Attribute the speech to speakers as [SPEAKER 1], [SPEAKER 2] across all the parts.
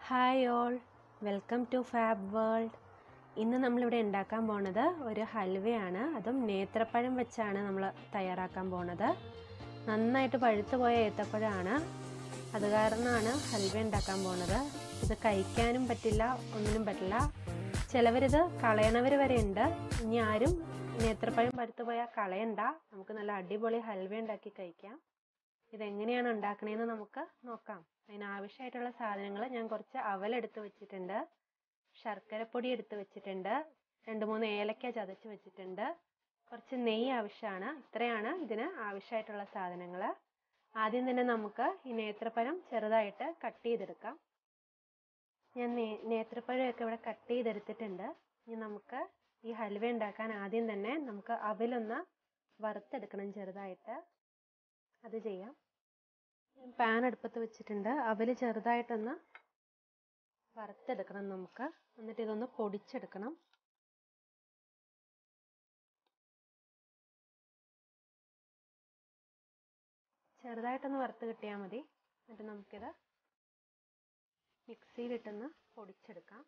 [SPEAKER 1] hi all welcome to fab world ഇന്ന് നമ്മളിവിടെ ഉണ്ടാക്കാൻ പോണത് ഒരു ഹൽവയാണ് അതും നേത്രപ്പഴം വെച്ചാണ് നമ്മൾ തയ്യാറാക്കാൻ പോണത് നന്നായിട്ട് പഴുത്തു പോയ ഏത്തപ്പഴമാണ് അത് കാരണമാണ് ഹൽവ ഉണ്ടാക്കാൻ പോണത് ഇത് കഴിക്കാനും പറ്റില്ല ഒന്നിനും പറ്റില്ല ചിലവരിത് കളയണവർ വരെ ഉണ്ട് ഇനി ആരും നേത്രപ്പഴം പഴുത്തു പോയാൽ കളയണ്ട നമുക്ക് നല്ല അടിപൊളി ഹൽവ ഉണ്ടാക്കി കഴിക്കാം ഇതെങ്ങനെയാണ് ഉണ്ടാക്കണേന്ന് നമുക്ക് നോക്കാം അതിന് ആവശ്യമായിട്ടുള്ള സാധനങ്ങൾ ഞാൻ കുറച്ച് അവലെടുത്ത് വെച്ചിട്ടുണ്ട് ശർക്കരപ്പൊടി എടുത്ത് വെച്ചിട്ടുണ്ട് രണ്ട് മൂന്ന് ഏലക്ക ചതച്ച് വെച്ചിട്ടുണ്ട് കുറച്ച് നെയ്യ് ആവശ്യമാണ് ഇത്രയാണ് ഇതിന് ആവശ്യമായിട്ടുള്ള സാധനങ്ങൾ ആദ്യം തന്നെ നമുക്ക് ഈ നേത്രപ്പഴം ചെറുതായിട്ട് കട്ട് ചെയ്തെടുക്കാം ഞാൻ നേ നേത്രപ്പഴമൊക്കെ ഇവിടെ കട്ട് ചെയ്തെടുത്തിട്ടുണ്ട് ഇനി നമുക്ക് ഈ ഹൽവ ഉണ്ടാക്കാൻ ആദ്യം തന്നെ നമുക്ക് അവലൊന്ന് വറുത്തെടുക്കണം ചെറുതായിട്ട് അത് ചെയ്യാം പാൻ അടുപ്പത്ത് വെച്ചിട്ടുണ്ട് അവൽ ചെറുതായിട്ടൊന്ന് വറുത്തെടുക്കണം നമുക്ക് എന്നിട്ട് ഇതൊന്ന് പൊടിച്ചെടുക്കണം ചെറുതായിട്ടൊന്ന് വറുത്ത് കിട്ടിയാൽ മതി എന്നിട്ട് നമുക്കിത് മിക്സിയിലിട്ടൊന്ന് പൊടിച്ചെടുക്കാം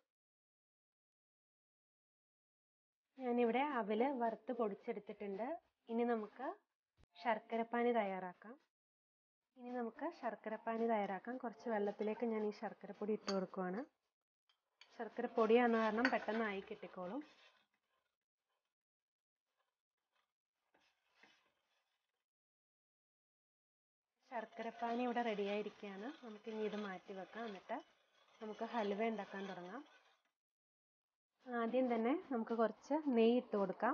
[SPEAKER 1] ഞാനിവിടെ അവല് വറുത്ത് പൊടിച്ചെടുത്തിട്ടുണ്ട് ഇനി നമുക്ക് ശർക്കരപ്പാനി തയ്യാറാക്കാം ഇനി നമുക്ക് ശർക്കരപ്പാനി തയ്യാറാക്കാം കുറച്ച് വെള്ളത്തിലേക്ക് ഞാൻ ഈ ശർക്കരപ്പൊടി ഇട്ട് കൊടുക്കുവാണ് ശർക്കരപ്പൊടിയാന്ന് കാരണം പെട്ടെന്ന് ആയി കിട്ടിക്കോളും ശർക്കരപ്പാനി ഇവിടെ റെഡി ആയിരിക്കുകയാണ് നമുക്ക് ഇനി ഇത് മാറ്റി വെക്കാം എന്നിട്ട് നമുക്ക് ഹൽവ ഉണ്ടാക്കാൻ തുടങ്ങാം ആദ്യം തന്നെ നമുക്ക് കുറച്ച് നെയ്യ് ഇട്ട് കൊടുക്കാം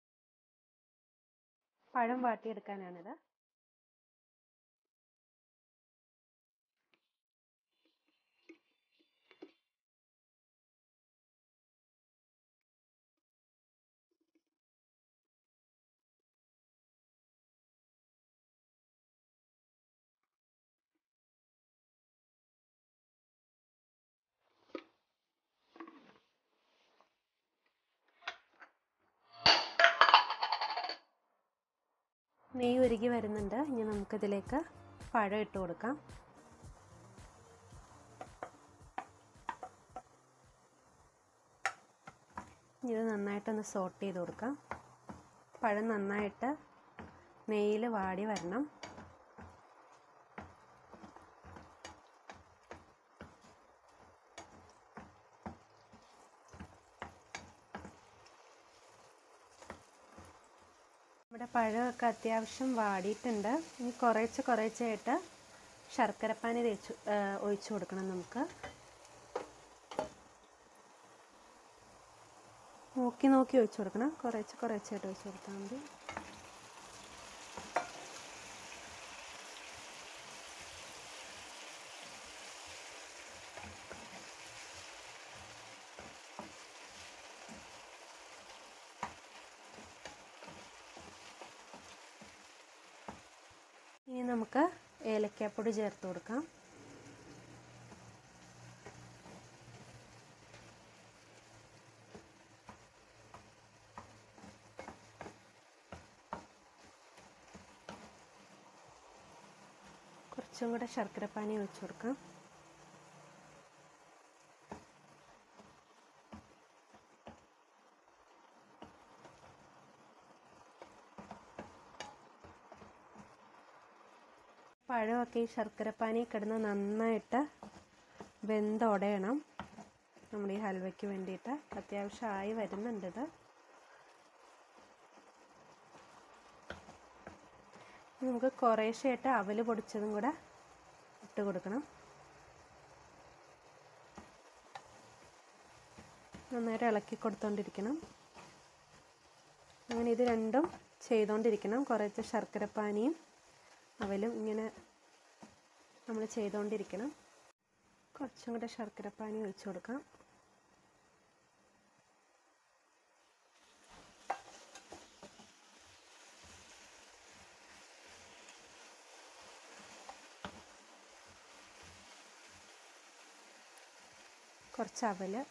[SPEAKER 1] പഴം വാട്ടിയെടുക്കാനാണിത് നെയ്യ് ഉരുകി വരുന്നുണ്ട് ഇനി നമുക്കിതിലേക്ക് പഴം ഇട്ട് കൊടുക്കാം ഇത് നന്നായിട്ടൊന്ന് സോട്ട് ചെയ്ത് കൊടുക്കാം പഴം നന്നായിട്ട് നെയ്യിൽ വാടി വരണം നമ്മുടെ പഴമൊക്കെ അത്യാവശ്യം വാടിയിട്ടുണ്ട് ഇനി കുറേശ്ശെ കുറേശ്ശെയായിട്ട് ശർക്കരപ്പാനി തേച്ച് ഒഴിച്ചു കൊടുക്കണം നമുക്ക് നോക്കി നോക്കി ഒഴിച്ചു കൊടുക്കണം കുറേശ്ശെ കുറേശ്ശെയായിട്ട് ഒഴിച്ചു കൊടുത്താൽ മതി ഇനി നമുക്ക് ഏലക്കാപ്പൊടി ചേർത്ത് കൊടുക്കാം കുറച്ചും കൂടെ ശർക്കരപ്പാനി ഒഴിച്ചു കൊടുക്കാം പഴമൊക്കെ ഈ ശർക്കരപ്പാനി കിടന്ന് നന്നായിട്ട് വെന്തുടയണം നമ്മുടെ ഈ ഹൽവയ്ക്ക് വേണ്ടിയിട്ട് അത്യാവശ്യം ആയി വരുന്നുണ്ട് ഇത് നമുക്ക് കുറേശ്ശെയായിട്ട് അവല് പൊടിച്ചതും കൂടെ ഇട്ട് കൊടുക്കണം നന്നായിട്ട് ഇളക്കി കൊടുത്തോണ്ടിരിക്കണം അങ്ങനെ ഇത് രണ്ടും ചെയ്തുകൊണ്ടിരിക്കണം കുറച്ച് ശർക്കരപ്പാനിയും അവലും ഇങ്ങനെ നമ്മൾ ചെയ്തുകൊണ്ടിരിക്കണം കുറച്ചും കൂടെ ശർക്കരപ്പാനി ഒഴിച്ചു കൊടുക്കാം കുറച്ച് അവല്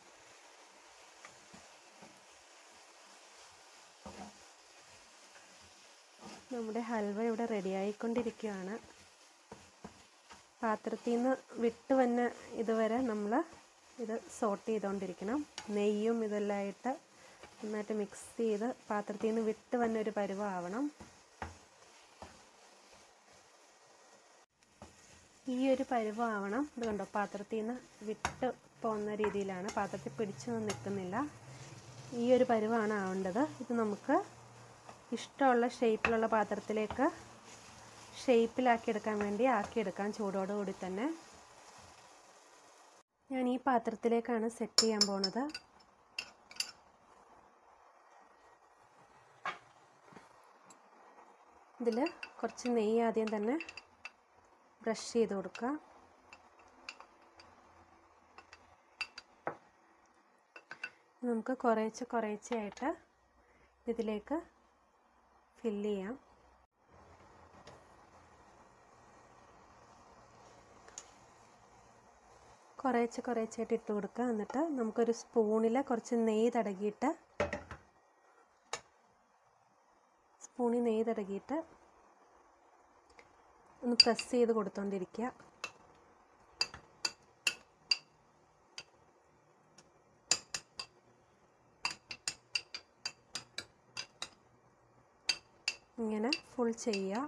[SPEAKER 1] നമ്മുടെ ഹൽവ ഇവിടെ റെഡി ആയിക്കൊണ്ടിരിക്കുകയാണ് പാത്രത്തിൽ നിന്ന് വിട്ട് വന്ന ഇതുവരെ നമ്മൾ ഇത് സോട്ട് ചെയ്തുകൊണ്ടിരിക്കണം നെയ്യും ഇതെല്ലാം ആയിട്ട് നന്നായിട്ട് മിക്സ് ചെയ്ത് പാത്രത്തിൽ നിന്ന് വിട്ട് വന്ന ഒരു പരുവമാവണം ഈ ഒരു പരുവമാവണം ഇത് കണ്ടോ പാത്രത്തിൽ നിന്ന് വിട്ട് പോകുന്ന രീതിയിലാണ് പാത്രത്തിൽ പിടിച്ചൊന്നും നിൽക്കുന്നില്ല ഈ ഒരു പരുവമാണ് ആവേണ്ടത് ഇത് നമുക്ക് ഇഷ്ടമുള്ള ഷേപ്പിലുള്ള പാത്രത്തിലേക്ക് ഷേപ്പിലാക്കിയെടുക്കാൻ വേണ്ടി ആക്കിയെടുക്കാം ചൂടോടുകൂടി തന്നെ ഞാൻ ഈ പാത്രത്തിലേക്കാണ് സെറ്റ് ചെയ്യാൻ പോണത് ഇതിൽ കുറച്ച് നെയ്യ് ആദ്യം തന്നെ ബ്രഷ് ചെയ്ത് കൊടുക്കുക നമുക്ക് കുറേശ്ശെ കുറേശ്ശെ ആയിട്ട് ഇതിലേക്ക് ഫില്ല് ചെയ്യാം കുറേശ്ശെ കുറേശ്ശായിട്ട് ഇട്ട് കൊടുക്കുക എന്നിട്ട് നമുക്കൊരു സ്പൂണിൽ കുറച്ച് നെയ്യ് തടകിയിട്ട് സ്പൂണിൽ നെയ്യ് തടകിയിട്ട് ഒന്ന് പ്രസ് ചെയ്ത് കൊടുത്തോണ്ടിരിക്കുക ഇങ്ങനെ ഫുൾ ചെയ്യുക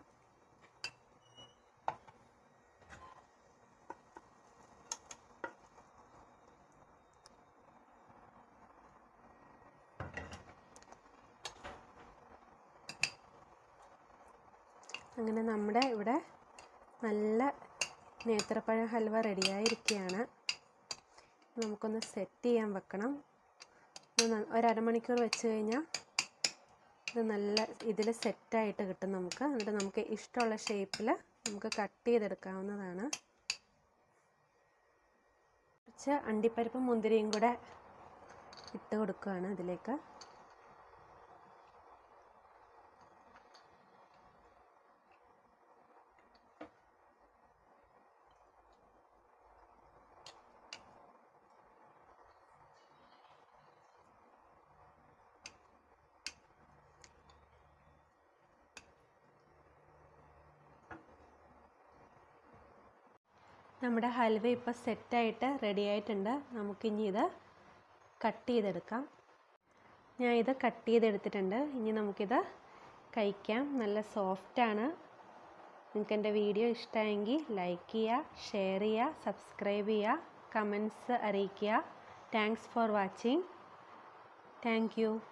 [SPEAKER 1] അങ്ങനെ നമ്മുടെ ഇവിടെ നല്ല നേന്ത്രപ്പഴം ഹൽവ റെഡിയായിരിക്കുകയാണ് നമുക്കൊന്ന് സെറ്റ് ചെയ്യാൻ വെക്കണം ഒരു അരമണിക്കൂർ വെച്ച് കഴിഞ്ഞാൽ ഇത് നല്ല ഇതിൽ സെറ്റായിട്ട് കിട്ടും നമുക്ക് എന്നിട്ട് നമുക്ക് ഇഷ്ടമുള്ള ഷേപ്പിൽ നമുക്ക് കട്ട് ചെയ്തെടുക്കാവുന്നതാണ് കുറച്ച് അണ്ടിപ്പരിപ്പും മുന്തിരിയും കൂടെ ഇട്ട് കൊടുക്കുകയാണ് ഇതിലേക്ക് നമ്മുടെ ഹൽവ ഇപ്പോൾ സെറ്റായിട്ട് റെഡി ആയിട്ടുണ്ട് നമുക്കിനി ഇത് കട്ട് ചെയ്തെടുക്കാം ഞാൻ ഇത് കട്ട് ചെയ്തെടുത്തിട്ടുണ്ട് ഇനി നമുക്കിത് കഴിക്കാം നല്ല സോഫ്റ്റാണ് നിങ്ങൾക്ക് എൻ്റെ വീഡിയോ ഇഷ്ടമായെങ്കിൽ ലൈക്ക് ചെയ്യുക ഷെയർ ചെയ്യുക സബ്സ്ക്രൈബ് ചെയ്യുക കമൻസ് അറിയിക്കുക thanks for watching thank U